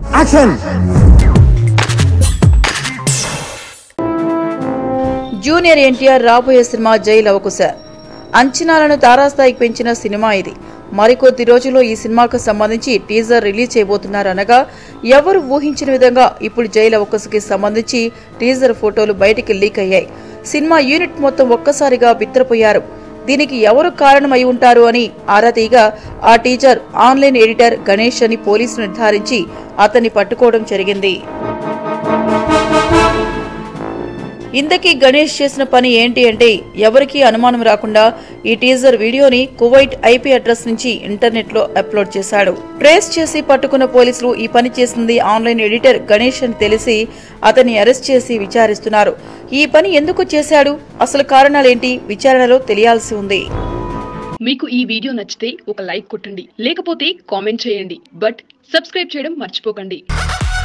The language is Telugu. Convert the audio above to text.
యాక్షన్ జూనియర్ ఎన్టీఆర్ రాబోయే సినిమా జై లవకుశ అంచనాలను తారాస్థాయికి పెంచిన సినిమా ఇది మరికొద్ది రోజుల్లో ఈ సినిమాకు సంబంధించి టీజర్ రిలీజ్ చేయబోతున్నారు అనగా ఎవరు ఊహించిన విధంగా ఇప్పుడు జై లవకుశకి సంబంధించి టీజర్ ఫోటోలు బయటికి లీక్ అయ్యాయి సినిమా యూనిట్ మొత్తం ఒక్కసారిగా బిత్తరపోయారు దీనికి ఎవరు కారణమై ఉంటారు అని ఆరా తీయగా ఆ టీజర్ ఆన్లైన్ ఎడిటర్ గణేష్ అని పోలీసులు నిర్ధారించి అతన్ని పట్టుకోవడం జరిగింది ఇంతకీ గణేష్ చేసిన పని ఏంటి అంటే ఎవరికీ అనుమానం రాకుండా ఈ టీజర్ వీడియోని కువైట్ ఐపీ అడ్రస్ నుంచి ఇంటర్నెట్ లో అప్లోడ్ చేశాడు ట్రేస్ చేసి పట్టుకున్న పోలీసులు ఈ పని చేసింది ఆన్లైన్ ఎడిటర్ గణేష్ అని తెలిసి అతన్ని అరెస్ట్ చేసి విచారిస్తున్నారు ఈ పని ఎందుకు చేశాడు అసలు కారణాలేంటి విచారణలో తెలియాల్సి ఉంది మీకు ఈ వీడియో నచ్చితే ఒక లైక్ కొట్టండి లేకపోతే కామెంట్ చేయండి బట్ సబ్స్క్రైబ్ చేయడం మర్చిపోకండి